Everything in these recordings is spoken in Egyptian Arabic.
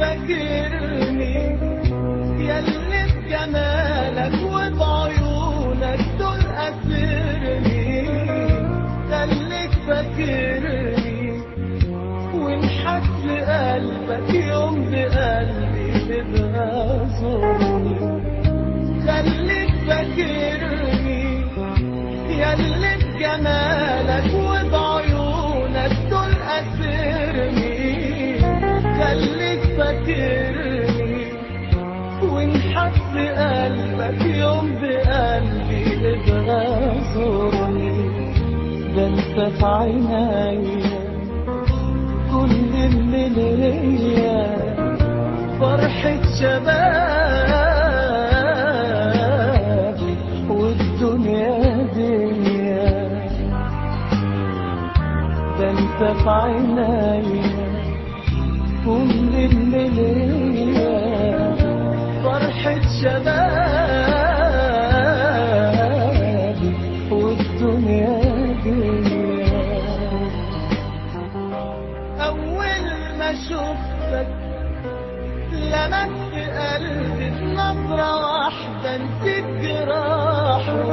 فاكرني ياللي بجمالك وبعيونك دول أسرني خليك فاكرني ونحس قلبك يوم بقلبي تبقى زورني خليك فاكرني ياللي بجمالك وبعيونك دول أسرني خليك فاكرني ونحس قلبك يوم بقلبي ابقى زورني ده انت في عينيا كل اللي ليا فرحة شبابي والدنيا دنيا ده انت في عينيا كل اللي ليا فرحة شبابي والدنيا دنيا أول ما شفتك لمست قلبي بنظرة واحدة نسيت جراحه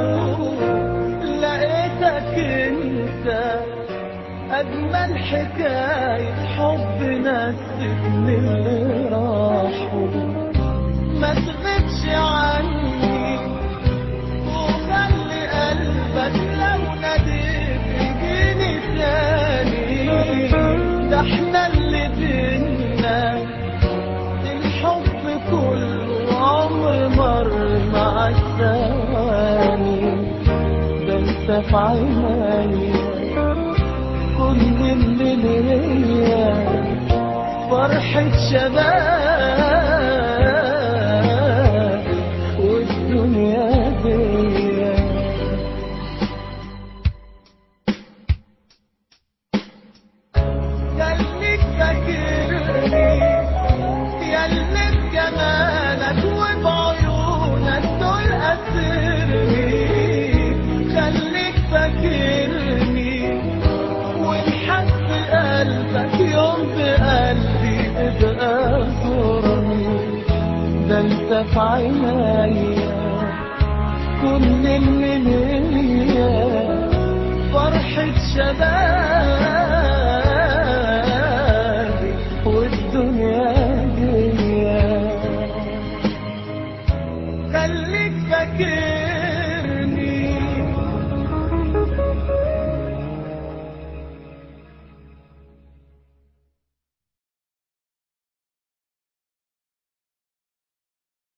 لقيتك انت أجمل حكاية حب نسيتني اللي راحوا ما تغيبش عني وخلي قلبك لو ناديت يجيني تاني ده احنا اللي بينا الحب كله عمر مر مع الثواني ده انت في عينيا كل اللي ليا فرحة شباب والدنيا دنيا خليك فاكرني ياللي بجمالك وبعيونك دول أسرني خليك فاكرني ونحس قلبك يوم بقلبي ابقى زورني ده انت في عينيا كل اللي ليا فرحة شباب